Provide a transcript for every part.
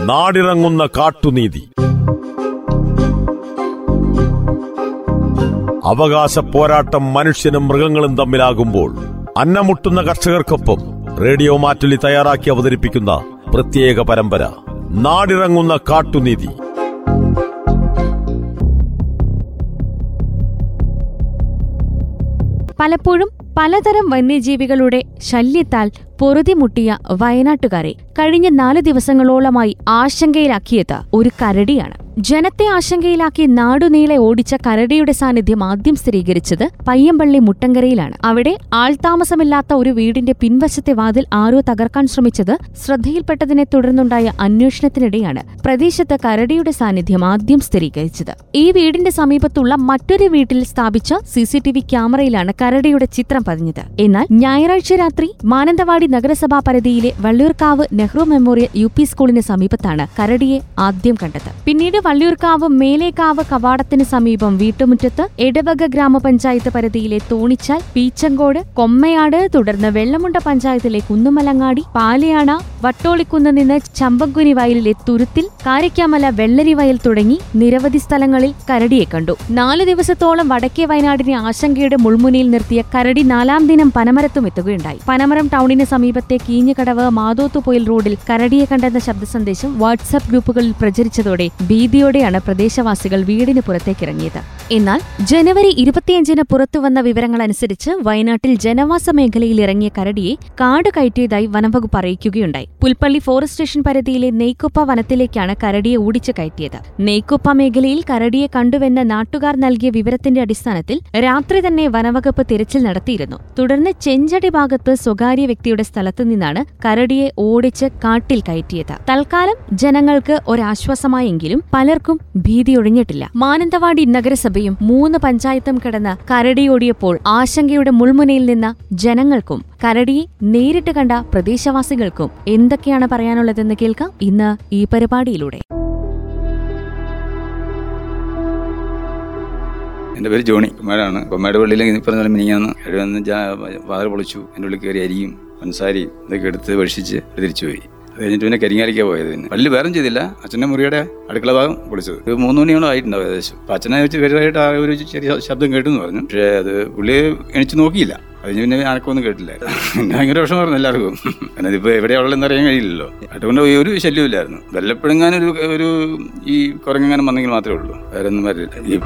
നാടിറങ്ങുന്ന കാട്ടുനീതി അവകാശ പോരാട്ടം മനുഷ്യനും മൃഗങ്ങളും തമ്മിലാകുമ്പോൾ അന്നമുട്ടുന്ന കർഷകർക്കൊപ്പം റേഡിയോ മാറ്റുലി തയ്യാറാക്കി അവതരിപ്പിക്കുന്ന പ്രത്യേക പരമ്പര നാടിറങ്ങുന്ന കാട്ടുനീതി പലപ്പോഴും പലതരം വന്യജീവികളുടെ ശല്യത്താൽ പൊറുതിമുട്ടിയ വയനാട്ടുകാരെ കഴിഞ്ഞ നാല് ദിവസങ്ങളോളമായി ആശങ്കയിലാക്കിയത് ഒരു കരടിയാണ് ജനത്തെ ആശങ്കയിലാക്കി നാടുനീളെ ഓടിച്ച കരടിയുടെ സാന്നിധ്യം ആദ്യം സ്ഥിരീകരിച്ചത് പയ്യമ്പള്ളി മുട്ടങ്കരയിലാണ് അവിടെ ആൾതാമസമില്ലാത്ത ഒരു വീടിന്റെ പിൻവശത്തെ വാതിൽ ആരോ തകർക്കാൻ ശ്രമിച്ചത് ശ്രദ്ധയിൽപ്പെട്ടതിനെ തുടർന്നുണ്ടായ അന്വേഷണത്തിനിടെയാണ് പ്രദേശത്ത് കരടിയുടെ സാന്നിധ്യം ആദ്യം സ്ഥിരീകരിച്ചത് ഈ വീടിന്റെ സമീപത്തുള്ള മറ്റൊരു വീട്ടിൽ സ്ഥാപിച്ച സിസിടിവി ക്യാമറയിലാണ് കരടിയുടെ ചിത്രം പതിഞ്ഞത് എന്നാൽ ഞായറാഴ്ച രാത്രി മാനന്തവാടി നഗരസഭാ പരിധിയിലെ Valliyoorkavu Nehru memorial U P സ്കൂളിന് സമീപത്താണ് കരടിയെ ആദ്യം കണ്ടത് പിന്നീട് വള്ളിയൂർക്കാവ് മേലേക്കാവ് കവാടത്തിന് സമീപം വീട്ടുമുറ്റത്ത് എടവക ഗ്രാമപഞ്ചായത്ത് പരിധിയിലെ തോണിച്ചാൽ പീച്ചങ്കോട് കൊമ്മയാട് തുടർന്ന് വെള്ളമുണ്ട പഞ്ചായത്തിലെ കുന്നുമലങ്ങാടി പാലയാണ വട്ടോളിക്കുന്ന് നിന്ന് ചമ്പക്കുനി വയലിലെ തുരുത്തിൽ കാരിക്കാമല വെള്ളരി വയൽ തുടങ്ങി നിരവധി സ്ഥലങ്ങളിൽ കരടിയെ കണ്ടു നാല് ദിവസത്തോളം വടക്കേ വയനാടിനെ ആശങ്കയുടെ മുൾമുനയിൽ നിർത്തിയ കരടി നാലാം ദിനം പനമരത്തും എത്തുകയുണ്ടായി പനമരം ടൗണിന് സമീപത്തെ കീഞ്ഞുകടവ് മാതോത്തുപൊയിൽ റോഡിൽ കരടിയെ കണ്ടെന്ന ശബ്ദ സന്ദേശം വാട്സ്ആപ്പ് ഗ്രൂപ്പുകളിൽ പ്രചരിച്ചതോടെ ഭീതിയോടെയാണ് പ്രദേശവാസികൾ വീടിന് പുറത്തേക്കിറങ്ങിയത് എന്നാൽ ജനുവരി ഇരുപത്തിയഞ്ചിന് പുറത്തുവന്ന വിവരങ്ങളനുസരിച്ച് വയനാട്ടിൽ ജനവാസ മേഖലയിൽ ഇറങ്ങിയ കരടിയെ കാട് കയറ്റിയതായി വനംവകുപ്പ് അറിയിക്കുകയുണ്ടായി പുൽപ്പള്ളി ഫോറസ്റ്റ് സ്റ്റേഷൻ പരിധിയിലെ നെയ്ക്കൊപ്പ വനത്തിലേക്കാണ് കരടിയെ ഓടിച്ചു കയറ്റിയത് നെയ്ക്കൊപ്പ മേഖലയിൽ കരടിയെ കണ്ടുവെന്ന് നാട്ടുകാർ നൽകിയ വിവരത്തിന്റെ അടിസ്ഥാനത്തിൽ രാത്രി തന്നെ വനവകുപ്പ് തിരച്ചിൽ നടത്തിയിരുന്നു തുടർന്ന് ചെഞ്ചടി ഭാഗത്ത് സ്വകാര്യ വ്യക്തിയുടെ സ്ഥലത്തു നിന്നാണ് കരടിയെ ഓടിച്ച് കാട്ടിൽ കയറ്റിയത് തൽക്കാലം ജനങ്ങൾക്ക് ഒരാശ്വാസമായെങ്കിലും പലർക്കും ഭീതിയൊഴിഞ്ഞിട്ടില്ല മാനന്തവാടി നഗരസഭയും മൂന്ന് പഞ്ചായത്തും കിടന്ന് കരടിയോടിയപ്പോൾ ആശങ്കയുടെ മുൾമുനയിൽ നിന്ന ജനങ്ങൾക്കും കരടിയെ നേരിട്ട് കണ്ട പ്രദേശവാസികൾക്കും എന്തൊക്കെയാണ് പറയാനുള്ളതെന്ന് കേൾക്കാം ഇന്ന് ഈ പരിപാടിയിലൂടെ എൻ്റെ പേര് ജോണി കൊമ്മേടാണ് കൊമ്മേട് പള്ളിയിൽ ഈ പറഞ്ഞ പോലെ മിനിങ്ങാന്ന് ഇവിടെ വന്ന് വാതിൽ പൊളിച്ചു എൻ്റെ ഉള്ളിൽ കയറി അരിയും പഞ്ചസാരയും ഇതൊക്കെ എടുത്ത് ഭക്ഷിച്ച് തിരിച്ചു പോയി അത് കഴിഞ്ഞിട്ട് പിന്നെ കരിങ്ങാലിക്കാ പോയത് പിന്നെ പള്ളി വേറെ ചെയ്തില്ല അച്ഛൻ്റെ മുറിയുടെ അടുക്കള ഭാഗം പൊളിച്ചത് ഒരു മൂന്ന് മണിയോളം ആയിട്ടുണ്ടാവും ഏകദേശം അപ്പം അച്ഛനെ വെച്ച് വലുതായിട്ട് ആ ഒരു ചെറിയ ശബ്ദം കേട്ടു എന്ന് പറഞ്ഞു പക്ഷേ അത് പുള്ളി എണിച്ച് നോക്കിയില്ല അതിന് പിന്നെ ആർക്കൊന്നും കേട്ടില്ല പിന്നെ ഭയങ്കര വിഷമമായിരുന്നു എല്ലാവർക്കും കാരണം ഇതിപ്പോൾ എവിടെയുള്ളതെന്ന് അറിയാൻ കഴിയില്ലല്ലോ അതുകൊണ്ട് ഒരു ശല്യമില്ലായിരുന്നു വല്ലപ്പോഴെങ്ങാനും ഒരു ഒരു ഈ കുരങ്ങാനും വന്നെങ്കിൽ മാത്രമേ ഉള്ളൂ വേറെ ഒന്നും വരില്ല ഈ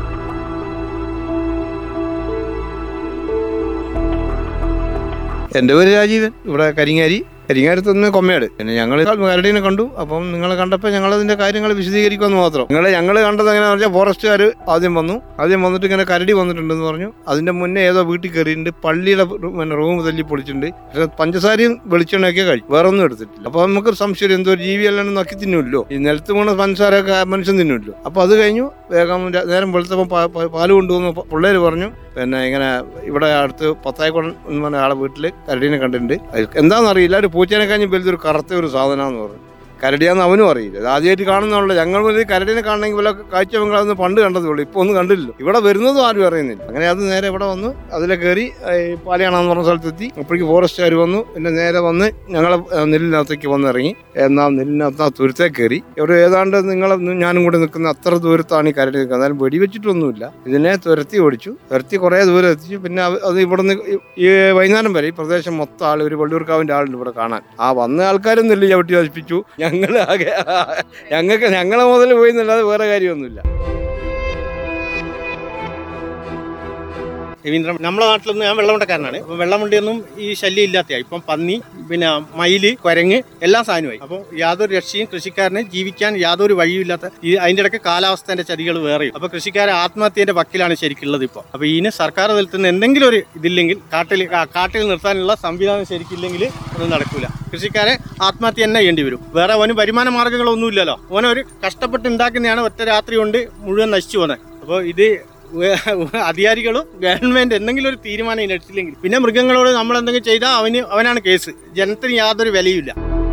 എൻ്റെ പേര് രാജീവൻ ഇവിടെ കരിങ്ങാരി കരിങ്ങാരത്ത് നിന്ന് കൊമ്മയാട് പിന്നെ ഞങ്ങൾ കരടീനെ കണ്ടു അപ്പം നിങ്ങൾ കണ്ടപ്പോൾ ഞങ്ങൾ അതിന്റെ കാര്യങ്ങൾ വിശദീകരിക്കുമെന്ന് മാത്രം നിങ്ങളെ ഞങ്ങൾ കണ്ടത് എങ്ങനെയാണെന്ന് പറഞ്ഞാൽ ഫോറസ്റ്റുകാർ ആദ്യം വന്നു ആദ്യം വന്നിട്ട് ഇങ്ങനെ കരടി വന്നിട്ടുണ്ടെന്ന് പറഞ്ഞു അതിന്റെ മുന്നേ ഏതോ വീട്ടിൽ കയറിയിട്ടുണ്ട് പള്ളിയുടെ റൂ- പിന്നെ റൂം തല്ലി പൊളിച്ചിട്ടുണ്ട് പക്ഷെ പഞ്ചസാരയും വെളിച്ചെണ്ണയൊക്കെ കഴിച്ചു വേറെ ഒന്നും എടുത്തിട്ടില്ല അപ്പോൾ നമുക്ക് ഒരു സംശയം എന്തോ ഒരു ജീവി അല്ലാണ്ട് നക്കി തിന്നുമല്ലോ ഈ നിലത്ത് വീണ പഞ്ചസാരയൊക്കെ ആ മനുഷ്യൻ തിന്നുമല്ലോ അപ്പോൾ അത് കഴിഞ്ഞു വേഗം ര- നേരം വെളുത്തപ്പോൾ പാ- പാ- പാല് കൊണ്ടുവന്ന് പിള്ളേർ പറഞ്ഞു പിന്നെ ഇങ്ങനെ ഇവിടെ അടുത്ത് പത്തായിക്കോടൻ എന്ന് പറഞ്ഞ ആളെ വീട്ടിൽ കരടീനെ കണ്ടിട്ടുണ്ട് അത് എന്താണെന്നറിയില്ല ഒരു പൂച്ചേനെ കഴിഞ്ഞ് വലുതൊരു കറുത്ത ഒരു സാധനമാണെന്ന് പറഞ്ഞു കരടിയാന്ന് അവനും അറിയില്ല ഇത് ആദ്യമായിട്ട് കാണുന്നുള്ള ഞങ്ങൾ ഒരു കരടിനെ കാണണമെങ്കിൽ വല്ല കാഴ്ച ബംഗ്ലാവെന്ന് പണ്ട് കണ്ടതേ ഉള്ളൂ ഇപ്പോൾ ഒന്നും കണ്ടില്ലല്ലോ ഇവിടെ വരുന്നതും ആരും അറിയുന്നില്ല അങ്ങനെ അത് നേരെ ഇവിടെ വന്നു അതിലെ കയറി ഈ പാലയാണെന്ന് പറഞ്ഞ സ്ഥലത്തെത്തി അപ്പോഴേക്ക് ഫോറസ്റ്റുകാർ വന്നു പിന്നെ നേരെ വന്ന് ഞങ്ങളെ ആ, നെല്ലിനകത്തേക്ക് വന്ന് ഇറങ്ങി എന്നാൽ നെല്ലിനകത്ത് ആ തുരുത്തേ കയറി ഒരു ഏതാണ്ട് നിങ്ങളെ ഞാനും കൂടെ നിൽക്കുന്ന അത്ര ദൂരത്താണ് ഈ കരടി നിൽക്കുന്നത് എന്നാലും വെടിവെച്ചിട്ടൊന്നുമില്ല ഇതിനെ തുരത്തി ഓടിച്ചു തുരത്തി കുറേ ദൂരം എത്തിച്ചു പിന്നെ അവ- അത് ഇവിടുന്ന് ഈ വൈകുന്നേരം വരെ ഈ പ്രദേശം മൊത്തം ആൾ ഒരു വള്ളിയൂർക്കാവിൻ്റെ ആളുണ്ട് ഇവിടെ കാണാൻ ആ വന്ന ആൾക്കാരും നെല്ല് ചവിട്ടി നശിപ്പിച്ചു ഞങ്ങൾ ആകെ ഞങ്ങൾക്ക് ഞങ്ങളെ മുതൽ പോയി എന്നല്ലാതെ വേറെ കാര്യമൊന്നുമില്ല രവീന്ദ്രൻ നമ്മളെ നാട്ടിലൊന്നും ഞാൻ വെള്ളമുണ്ടക്കാരനാണ് അപ്പം വെള്ളമുണ്ടിയൊന്നും ഈ ശല്യം ഇല്ലാത്തയായി ഇപ്പം പന്നി പിന്നെ മയില് കുരങ്ങ് എല്ലാ സാധനമായി അപ്പോൾ യാതൊരു രക്ഷയും കൃഷിക്കാരന് ജീവിക്കാൻ യാതൊരു വഴിയുമില്ലാത്ത ഈ അതിൻ്റെ ഇടയ്ക്ക് കാലാവസ്ഥേൻ്റെ ചതികൾ വേറെയും അപ്പോൾ കൃഷിക്കാരെ ആത്മഹത്യൻ്റെ വക്കിലാണ് ശരിക്കുള്ളത് ഇപ്പോൾ അപ്പോൾ ഇതിന് സർക്കാർ തലത്തിൽ നിന്ന് എന്തെങ്കിലും ഒരു ഇതില്ലെങ്കിൽ കാട്ടിൽ കാ- കാട്ടിൽ നിർത്താനുള്ള സംവിധാനം ശരിക്കില്ലെങ്കിൽ ഒന്നും നടക്കില്ല കൃഷിക്കാരെ ആത്മഹത്യ തന്നെ ചെയ്യേണ്ടി വരും വേറെ അവന് വരുമാന മാർഗ്ഗങ്ങളൊന്നുമില്ലല്ലോ ഓനൊരു കഷ്ടപ്പെട്ട് ഉണ്ടാക്കുന്നതാണ് ഒറ്റ രാത്രി കൊണ്ട് മുഴുവൻ നശിച്ചു പോകുന്നത് അപ്പോൾ ഇത് അധികാരികളും ഗവൺമെന്റ് എന്തെങ്കിലും ഒരു തീരുമാനം ഇതിനെടുത്തില്ലെങ്കിൽ പിന്നെ മൃഗങ്ങളോട് നമ്മൾ എന്തെങ്കിലും ചെയ്താൽ അവന് അവനാണ് കേസ് ജനത്തിന് യാതൊരു വിലയുമില്ല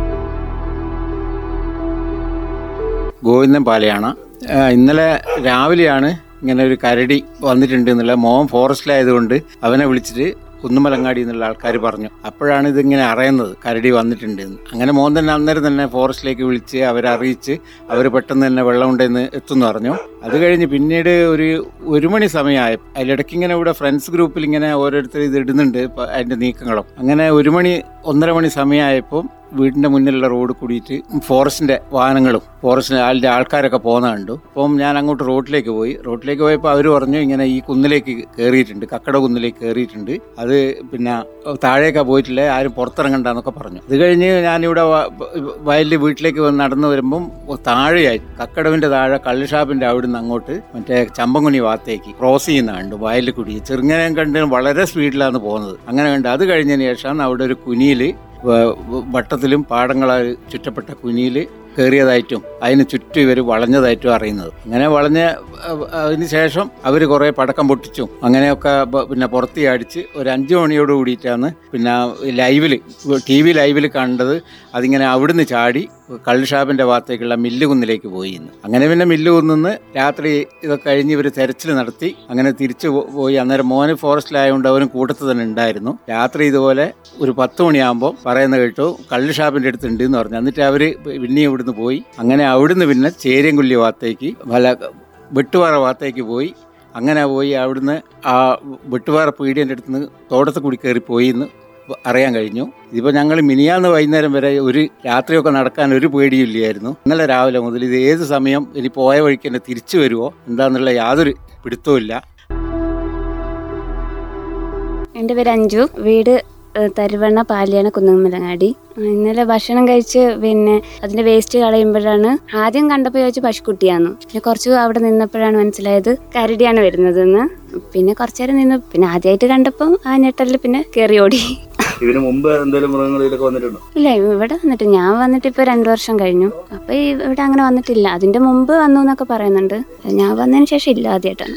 ഗോവിന്ദൻ പാലയാണ് ആ, ഇന്നലെ രാവിലെയാണ് ഇങ്ങനെ ഒരു കരടി വന്നിട്ടുണ്ട് എന്നുള്ള മോൻ ഫോറസ്റ്റിലായതുകൊണ്ട് അവനെ വിളിച്ചിട്ട് കുന്നുമലങ്ങാടി എന്നുള്ള ആൾക്കാർ പറഞ്ഞു അപ്പോഴാണ് ഇതിങ്ങനെ അറിയുന്നത് കരടി വന്നിട്ടുണ്ട് എന്ന് അങ്ങനെ മോൻ തന്നെ അന്നേരം തന്നെ ഫോറസ്റ്റിലേക്ക് വിളിച്ച് അവരെ അറിയിച്ച് അവർ പെട്ടെന്ന് തന്നെ വെള്ളം ഉണ്ടെന്ന് എത്തുമെന്ന് പറഞ്ഞു അത് കഴിഞ്ഞ് പിന്നീട് ഒരു ഒരു മണി സമയമായി അതിലിടയ്ക്ക് ഇങ്ങനെ ഇവിടെ ഫ്രണ്ട്സ് ഗ്രൂപ്പിൽ ഇങ്ങനെ ഓരോരുത്തർ ഇത് ഇടുന്നുണ്ട് ഇപ്പൊ അതിന്റെ നീക്കങ്ങളും അങ്ങനെ ഒരു മണി ഒന്നര മണി സമയമായപ്പോൾ വീടിന്റെ മുന്നിലുള്ള റോഡ് കൂടിയിട്ട് ഫോറസ്റ്റിന്റെ വാഹനങ്ങളും ഫോറസ്റ്റിന്റെ ആളുടെ ആൾക്കാരൊക്കെ പോകുന്ന കണ്ടു അപ്പം ഞാൻ അങ്ങോട്ട് റോഡിലേക്ക് പോയി റോഡിലേക്ക് പോയപ്പോൾ അവർ പറഞ്ഞു ഇങ്ങനെ ഈ കുന്നിലേക്ക് കയറിയിട്ടുണ്ട് കക്കട കുന്നിലേക്ക് കയറിയിട്ടുണ്ട് അത് പിന്നെ താഴേക്കാ പോയിട്ടില്ല ആരും പുറത്തിറങ്ങണ്ടെന്നൊക്കെ പറഞ്ഞു അത് കഴിഞ്ഞ് ഞാനിവിടെ വ- വയലിൽ വീട്ടിലേക്ക് വന്ന് നടന്നു വരുമ്പം താഴെയായി കക്കടവിന്റെ താഴെ കള്ള് ഷാപ്പിന്റെ അവിടുന്ന് അങ്ങോട്ട് മറ്റേ ചമ്പങ്കുനി ഭാഗത്തേക്ക് ക്രോസ് ചെയ്യുന്ന കണ്ടു വയലിൽ കൂടി ചെറുങ്ങനെ കണ്ട് വളരെ സ്പീഡിലാണ് പോകുന്നത് അങ്ങനെ കണ്ട് അത് കഴിഞ്ഞതിന് ശേഷം അവിടെ ഒരു കുനിയിൽ വട്ടത്തിലും പാടങ്ങളാൽ ചുറ്റപ്പെട്ട കുനിയിൽ കയറിയതായിട്ടും അതിന് ചുറ്റും ഇവർ വളഞ്ഞതായിട്ടും അറിയുന്നത് അങ്ങനെ വളഞ്ഞ അഹ് അതിന് ശേഷം അവർ കുറേ പടക്കം പൊട്ടിച്ചും അങ്ങനെയൊക്കെ ബ- പിന്നെ പുറത്ത് അടിച്ച് ഒരു അഞ്ച് മണിയോട് കൂടിയിട്ടാണ് പിന്നെ ലൈവിൽ ടി വി ലൈവിൽ കണ്ടത് അതിങ്ങനെ അവിടുന്ന് ചാടി കള്ള് ഷാപ്പിൻ്റെ ഭാഗത്തേക്കുള്ള മില്ല് കുന്നിലേക്ക് പോയി ഇന്ന് അങ്ങനെ പിന്നെ മില്ല് കുന്നിന്ന് രാത്രി ഇതൊക്കെ കഴിഞ്ഞ് ഇവർ തെരച്ചിൽ നടത്തി അങ്ങനെ തിരിച്ചു പോ- പോയി അന്നേരം മോന് ഫോറസ്റ്റിലായതുകൊണ്ട് അവരും കൂട്ടത്തിൽ തന്നെ ഉണ്ടായിരുന്നു രാത്രി ഇതുപോലെ ഒരു പത്ത് മണിയാകുമ്പോൾ പറയുന്ന കേട്ടു കള്ള് ഷാപ്പിൻ്റെ അടുത്ത് ഉണ്ട് എന്ന് പറഞ്ഞു എന്നിട്ട് അവർ പിന്നെയും ഇവിടുന്ന് പോയി അങ്ങനെ അവിടുന്ന് പിന്നെ ചേരിയൻകുല്ലി ഭാഗത്തേക്ക് വല വെട്ടുപാറ ഭാഗത്തേക്ക് പോയി അങ്ങനെ പോയി അവിടുന്ന് ആ വെട്ടുപാറ പീടിയൻ്റെ അടുത്ത് നിന്ന് തോട്ടത്തിൽ കൂടി കയറി പോയി എന്ന് അറിയാൻ കഴിഞ്ഞു ഇതിപ്പോൾ ഞങ്ങൾ മിനിയാന്ന് വൈകുന്നേരം വരെ ഒരു രാത്രിയൊക്കെ നടക്കാൻ ഒരു പേടിയില്ലായിരുന്നു ഇന്നലെ രാവിലെ മുതൽ ഇത് ഏത് സമയം ഇനി പോയ വഴിക്ക് തന്നെ തിരിച്ചു വരുമോ എന്താന്നുള്ള യാതൊരു പിടുത്തവും ഇല്ല എൻ്റെ പേര് അഞ്ജു വീട് ഏഹ്, തരുവണ്ണ പാലിയാണ് കുന്നമ്മലങ്ങാടി ഇന്നലെ ഭക്ഷണം കഴിച്ച് പിന്നെ അതിന്റെ വേസ്റ്റ് കളയുമ്പോഴാണ് ആദ്യം കണ്ടപ്പോൾ ചോദിച്ചു പശുക്കുട്ടിയാന്ന് പിന്നെ കുറച്ച് അവിടെ നിന്നപ്പോഴാണ് മനസ്സിലായത് കരടിയാണ് വരുന്നതെന്ന് പിന്നെ കുറച്ചു നേരം നിന്ന് പിന്നെ ആദ്യമായിട്ട് കണ്ടപ്പോൾ ആ ഞെട്ടലിൽ പിന്നെ കയറി ഓടി ഇതിനു മുമ്പ് എന്തെങ്കിലും മൃഗങ്ങളിലൊക്കെ വന്നിട്ടുണ്ടോ ഇല്ല ഇവിടെ വന്നിട്ട് ഞാൻ വന്നിട്ട് ഇപ്പോൾ രണ്ടു വർഷം കഴിഞ്ഞു അപ്പൊ ഈ ഇവിടെ അങ്ങനെ വന്നിട്ടില്ല അതിന്റെ മുമ്പ് വന്നു എന്നൊക്കെ പറയുന്നുണ്ട് ഞാൻ വന്നതിന് ശേഷം ഇല്ല ആദ്യമായിട്ടാണ്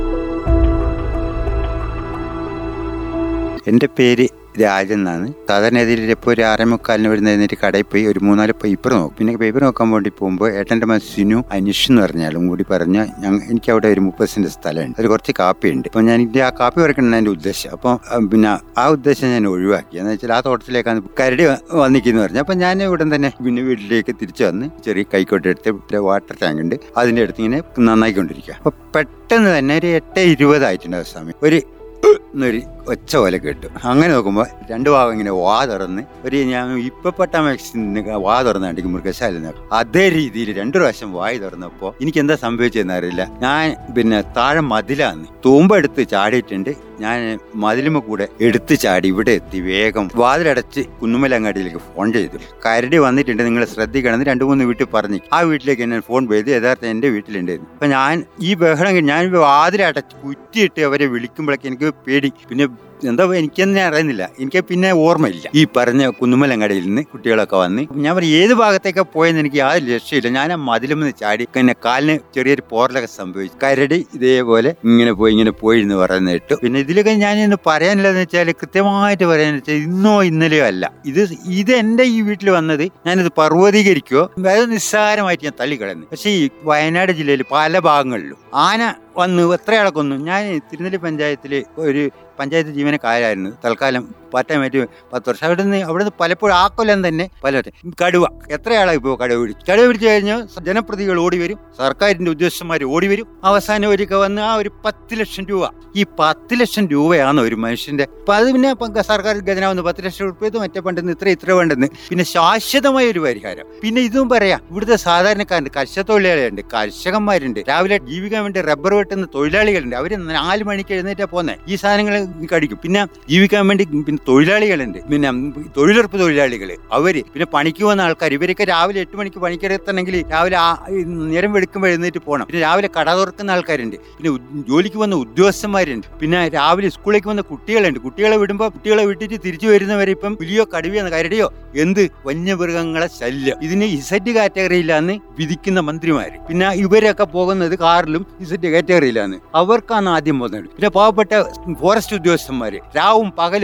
എൻ്റെ പേര് രാജൻ എന്നാണ് സാധാരണ രീതിയിൽ ഇപ്പോൾ ഒരു ആറേമുക്കാലിന് വരുന്ന എഴുന്നേറ്റ് കടയിൽ പോയി ഒരു മൂന്നാല് പേപ്പർ നോക്കും പിന്നെ പേപ്പർ നോക്കാൻ വേണ്ടി പോകുമ്പോൾ ഏട്ടൻ്റെ മകൻ സിനു അനിഷ് എന്ന് പറഞ്ഞാലും കൂടി പറഞ്ഞ ഞങ്ങൾ എനിക്ക് അവിടെ ഒരു മുപ്പത് സെൻറ്റ് സ്ഥലമുണ്ട് അതിൽ കുറച്ച് കാപ്പിയുണ്ട് അപ്പോൾ ഞാൻ ഇതിൻ്റെ ആ കാപ്പി വരക്കണം എൻ്റെ ഉദ്ദേശം അപ്പോൾ പിന്നെ ആ ഉദ്ദേശം ഞാൻ ഒഴിവാക്കി എന്ന് വെച്ചാൽ ആ തോട്ടത്തിലേക്കാണ് കരടി വന്നിരിക്കുന്നു പറഞ്ഞു അപ്പോൾ ഞാൻ ഉടൻ തന്നെ പിന്നെ വീട്ടിലേക്ക് തിരിച്ചു വന്ന് ചെറിയ കൈക്കോട്ട് എടുത്ത് വാട്ടർ ടാങ്ക് ഉണ്ട് അതിൻ്റെ അടുത്ത് ഇങ്ങനെ നന്നായിക്കൊണ്ടിരിക്കുക അപ്പോൾ പെട്ടെന്ന് തന്നെ ഒരു എട്ട് ഇരുപതായിട്ടുണ്ട് ആ സമയം ഒരു എന്നൊരു ഒച്ച പോലെ കേട്ടു അങ്ങനെ നോക്കുമ്പോൾ രണ്ട് ഭാഗം ഇങ്ങനെ വാ തുറന്ന് ഒരു ഞാൻ ഇപ്പൊ പെട്ട മാക്സിന് വാ തുറന്നാണ്ടെങ്കിൽ മൃഗശാല അതേ രീതിയിൽ രണ്ടു പ്രാവശ്യം വായി തുറന്നപ്പോൾ എനിക്ക് എന്താ സംഭവിച്ചതെന്ന് അറിയില്ല ഞാൻ പിന്നെ താഴെ മതിലാന്ന് തൂമ്പെടുത്ത് ചാടിയിട്ടുണ്ട് ഞാൻ മതിലുമ കൂടെ എടുത്ത് ചാടി ഇവിടെ എത്തി വേഗം വാതിലടച്ച് കുന്നുമലങ്ങാടിയിലേക്ക് ഫോൺ ചെയ്തു കരടി വന്നിട്ടുണ്ട് നിങ്ങൾ ശ്രദ്ധിക്കണം എന്ന് രണ്ട് മൂന്ന് വീട്ടിൽ പറഞ്ഞു ആ വീട്ടിലേക്ക് ഞാൻ ഫോൺ ചെയ്ത് യഥാർത്ഥം എൻ്റെ വീട്ടിലുണ്ടായിരുന്നു അപ്പൊ ഞാൻ ഈ ബഹളം കഴിഞ്ഞ് ഞാൻ വാതിലടച്ച് കുറ്റിയിട്ട് അവരെ വിളിക്കുമ്പോഴൊക്കെ എനിക്ക് പേടി പിന്നെ എന്താ എനിക്ക് തന്നെ അറിയുന്നില്ല എനിക്ക് പിന്നെ ഓർമ്മയില്ല ഈ പറഞ്ഞ കുന്നുമലങ്ങടയിൽ നിന്ന് കുട്ടികളൊക്കെ വന്ന് ഞാൻ പറയും ഏത് ഭാഗത്തേക്കാ പോയെന്ന് എനിക്ക് യാതൊരു ലക്ഷ്യമില്ല ഞാൻ ആ മതിലും നിന്ന് ചാടി പിന്നെ കാലിന് ചെറിയൊരു പോറലൊക്കെ സംഭവിച്ചു കരടി ഇതേപോലെ ഇങ്ങനെ പോയി ഇങ്ങനെ പോയി എന്ന് പറയുന്നത് കേട്ടു പിന്നെ ഇതിലൊക്കെ ഞാൻ ഇന്ന് പറയാനില്ലെന്ന് വെച്ചാൽ കൃത്യമായിട്ട് പറയാന്ന് വെച്ചാൽ ഇന്നോ ഇന്നലെയോ അല്ല ഇത് ഇത് എൻ്റെ ഈ വീട്ടിൽ വന്നത് ഞാനിത് പർവ്വതീകരിക്കുകയോ അത് നിസ്സാരമായിട്ട് ഞാൻ തള്ളിക്കളയുന്നു പക്ഷേ ഈ വയനാട് ജില്ലയിൽ പല ഭാഗങ്ങളിലും ആന വന്ന് എത്രയാളെ കൊന്നു ഞാൻ തിരുനെല്ലി പഞ്ചായത്തിൽ ഒരു പഞ്ചായത്ത് ജീവനക്കാരായിരുന്നു തൽക്കാലം പറ്റമായിട്ട് പത്ത് വർഷം അവിടെ നിന്ന് അവിടെ നിന്ന് പലപ്പോഴും ആ കൊല്ലം തന്നെ പല കടുവ എത്രയാളായി ഇപ്പോൾ കടുവ പിടിച്ചു കടുവ പിടിച്ചു കഴിഞ്ഞാൽ ജനപ്രതികൾ ഓടി വരും സർക്കാരിന്റെ ഉദ്യോഗസ്ഥന്മാർ ഓടി വരും അവസാനം ഒരിക്കൽ വന്ന് ആ ഒരു പത്ത് ലക്ഷം രൂപ ഈ പത്ത് ലക്ഷം രൂപയാണ് ഒരു മനുഷ്യന്റെ അപ്പൊ അത് പിന്നെ ഇപ്പം സർക്കാർ ഖജനാവുന്ന പത്ത് ലക്ഷം രൂപ ഇത് മറ്റേ പണ്ടെന്ന് ഇത്ര ഇത്ര വേണ്ടെന്ന് പിന്നെ ശാശ്വതമായ ഒരു പരിഹാരം പിന്നെ ഇതും പറയാം ഇവിടുത്തെ സാധാരണക്കാരുണ്ട് കർഷകത്തൊഴിലാളികളുണ്ട് കർഷകന്മാരുണ്ട് രാവിലെ ജീവിക്കാൻ വേണ്ടി റബ്ബർ വെട്ടുന്ന തൊഴിലാളികളുണ്ട് അവർ നാല് മണിക്ക് എഴുന്നേറ്റാ പോകുന്നത് ഈ സാധനങ്ങൾ കടിക്കും പിന്നെ ജീവിക്കാൻ വേണ്ടി പിന്നെ തൊഴിലാളികളുണ്ട് പിന്നെ തൊഴിലുറപ്പ് തൊഴിലാളികൾ അവര് പിന്നെ പണിക്ക് വന്ന ആൾക്കാർ ഇവരൊക്കെ രാവിലെ എട്ട് മണിക്ക് പണിക്കെടുത്തണമെങ്കിൽ രാവിലെ ആ നേരം വെളുക്കുമ്പോൾ എഴുന്നേറ്റ് പോകണം പിന്നെ രാവിലെ കട തുറക്കുന്ന ആൾക്കാരുണ്ട് പിന്നെ ഉ- ജോലിക്ക് വന്ന ഉദ്യോഗസ്ഥന്മാരുണ്ട് പിന്നെ രാവിലെ സ്കൂളിലേക്ക് വന്ന കുട്ടികളുണ്ട് കുട്ടികളെ വിടുമ്പോൾ കുട്ടികളെ വിട്ടിട്ട് തിരിച്ചു വരുന്നവരെ ഇപ്പം പുലിയോ കടുവയോ കരടിയോ എന്ത് വന്യമൃഗങ്ങളെ ശല്യം ഇതിന് ഇസറ്റ് കാറ്റഗറിയിലാന്ന് വിധിക്കുന്ന മന്ത്രിമാര് പിന്നെ ഇവരൊക്കെ പോകുന്നത് കാറിലും ഇസറ്റ് കാറ്റഗറിയിലാന്ന് അവർക്കാണ് ആദ്യം പോകുന്നത് പിന്നെ പാവപ്പെട്ട ഫോറസ്റ്റ് ഉദ്യോഗസ്ഥന്മാര് രാവും പകലും അവർക്ക്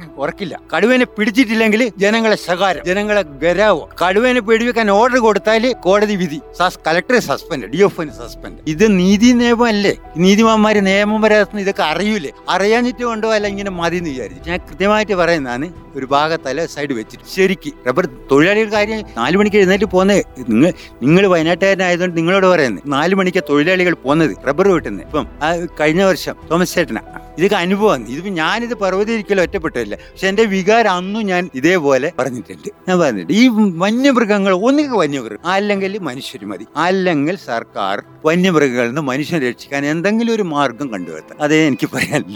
ഉറക്കില്ല കടുവേനെ പിടിച്ചിട്ടില്ലെങ്കിൽ ജനങ്ങളെ ശകാരം ജനങ്ങളെ ഗരാവോ കടുവേനെ പിടിവെക്കാൻ ഓർഡർ കൊടുത്താൽ കോടതി വിധി കളക്ടറെ സസ്പെൻഡ് ഡി എഫ് സസ്പെൻഡ് ഇത് നീതി നിയമമല്ലേ നീതിമാന്മാര് നിയമം വരാത്ത ഇതൊക്കെ അറിയൂലേ അറിയാഞ്ഞിട്ട് കൊണ്ടോ അല്ല ഇങ്ങനെ മതി എന്ന് വിചാരിച്ചു ഞാൻ കൃത്യമായിട്ട് പറയുന്നതാണ് ഒരു ഭാഗത്തല്ല സൈഡ് വെച്ചിട്ട് ശരിക്ക് റബ്ബർ തൊഴിലാളികൾ കാര്യം നാല് മണിക്ക് എഴുന്നേറ്റ് പോകുന്നത് നിങ്ങൾ നിങ്ങൾ വയനാട്ടുകാരനായതുകൊണ്ട് നിങ്ങളോട് പറയുന്നത് നാല് മണിക്ക് തൊഴിലാളികൾ പോകുന്നത് റബ്ബർ വെട്ടുന്നത് ഇപ്പം ആ കഴിഞ്ഞ വർഷം തോമസ് ചേട്ടനാ ഇതൊക്കെ അനുഭവമാണ് ഇതിപ്പോ ഞാനിത് പർവ്വതിരിക്കലും ഒറ്റപ്പെട്ടില്ല പക്ഷെ എന്റെ വികാരം അന്നും ഞാൻ ഇതേപോലെ പറഞ്ഞിട്ടുണ്ട് ഞാൻ പറഞ്ഞിട്ട് ഈ വന്യമൃഗങ്ങൾ ഒന്നുകിൽ വന്യമൃഗം അല്ലെങ്കിൽ മനുഷ്യർ മതി അല്ലെങ്കിൽ സർക്കാർ വന്യമൃഗങ്ങളിൽ നിന്ന് മനുഷ്യനെ രക്ഷിക്കാൻ എന്തെങ്കിലും ഒരു മാർഗം കണ്ടുവരുത്താം അതേ എനിക്ക് പറയാനില്ല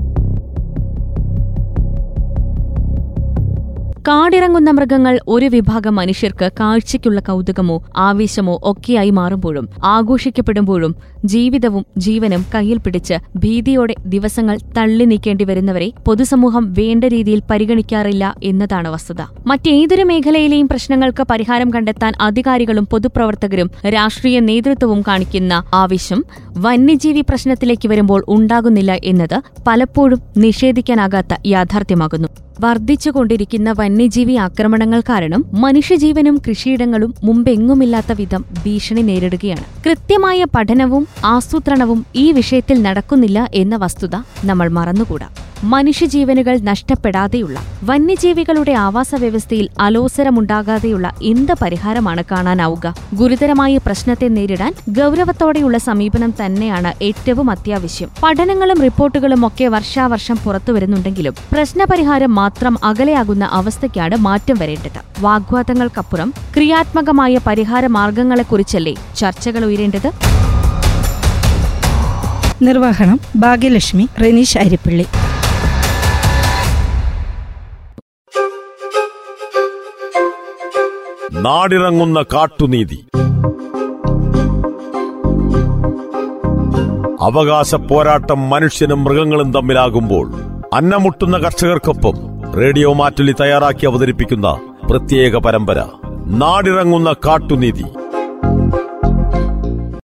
കാടിറങ്ങുന്ന മൃഗങ്ങൾ ഒരു വിഭാഗം മനുഷ്യർക്ക് കാഴ്ചയ്ക്കുള്ള കൗതുകമോ ആവേശമോ ഒക്കെയായി മാറുമ്പോഴും ആഘോഷിക്കപ്പെടുമ്പോഴും ജീവിതവും ജീവനും കയ്യിൽ പിടിച്ച് ഭീതിയോടെ ദിവസങ്ങൾ തള്ളി നീക്കേണ്ടി വരുന്നവരെ പൊതുസമൂഹം വേണ്ട രീതിയിൽ പരിഗണിക്കാറില്ല എന്നതാണ് വസ്തുത മറ്റേതൊരു മേഖലയിലെയും പ്രശ്നങ്ങൾക്ക് പരിഹാരം കണ്ടെത്താൻ അധികാരികളും പൊതുപ്രവർത്തകരും രാഷ്ട്രീയ നേതൃത്വവും കാണിക്കുന്ന ആവേശം വന്യജീവി പ്രശ്നത്തിലേക്ക് വരുമ്പോൾ ഉണ്ടാകുന്നില്ല എന്നത് പലപ്പോഴും നിഷേധിക്കാനാകാത്ത യാഥാർത്ഥ്യമാകുന്നു വർദ്ധിച്ചുകൊണ്ടിരിക്കുന്ന വന്യജീവി ആക്രമണങ്ങൾ കാരണം മനുഷ്യജീവനും കൃഷിയിടങ്ങളും മുമ്പെങ്ങുമില്ലാത്ത വിധം ഭീഷണി നേരിടുകയാണ് കൃത്യമായ പഠനവും ആസൂത്രണവും ഈ വിഷയത്തിൽ നടക്കുന്നില്ല എന്ന വസ്തുത നമ്മൾ മറന്നുകൂടാ മനുഷ്യജീവനുകൾ നഷ്ടപ്പെടാതെയുള്ള വന്യജീവികളുടെ ആവാസ വ്യവസ്ഥയിൽ അലോസരമുണ്ടാകാതെയുള്ള എന്ത് പരിഹാരമാണ് കാണാനാവുക ഗുരുതരമായ പ്രശ്നത്തെ നേരിടാൻ ഗൗരവത്തോടെയുള്ള സമീപനം തന്നെയാണ് ഏറ്റവും അത്യാവശ്യം പഠനങ്ങളും റിപ്പോർട്ടുകളും ഒക്കെ വർഷാവർഷം പുറത്തു വരുന്നുണ്ടെങ്കിലും പ്രശ്നപരിഹാരം മാത്രം അകലെയാകുന്ന അവസ്ഥയ്ക്കാണ് മാറ്റം വരേണ്ടത് വാഗ്വാദങ്ങൾക്കപ്പുറം ക്രിയാത്മകമായ പരിഹാര മാർഗങ്ങളെക്കുറിച്ചല്ലേ ചർച്ചകൾ ഉയരേണ്ടത് നിർവഹണം ഭാഗ്യലക്ഷ്മി റെനീഷ് അരിപ്പള്ളി നാടിറങ്ങുന്ന കാട്ടുനീതി അവകാശ പോരാട്ടം മനുഷ്യനും മൃഗങ്ങളും തമ്മിലാകുമ്പോൾ അന്നമുട്ടുന്ന കർഷകർക്കൊപ്പം റേഡിയോ മാറ്റുലി തയ്യാറാക്കി അവതരിപ്പിക്കുന്ന പ്രത്യേക പരമ്പര നാടിറങ്ങുന്ന കാട്ടുനീതി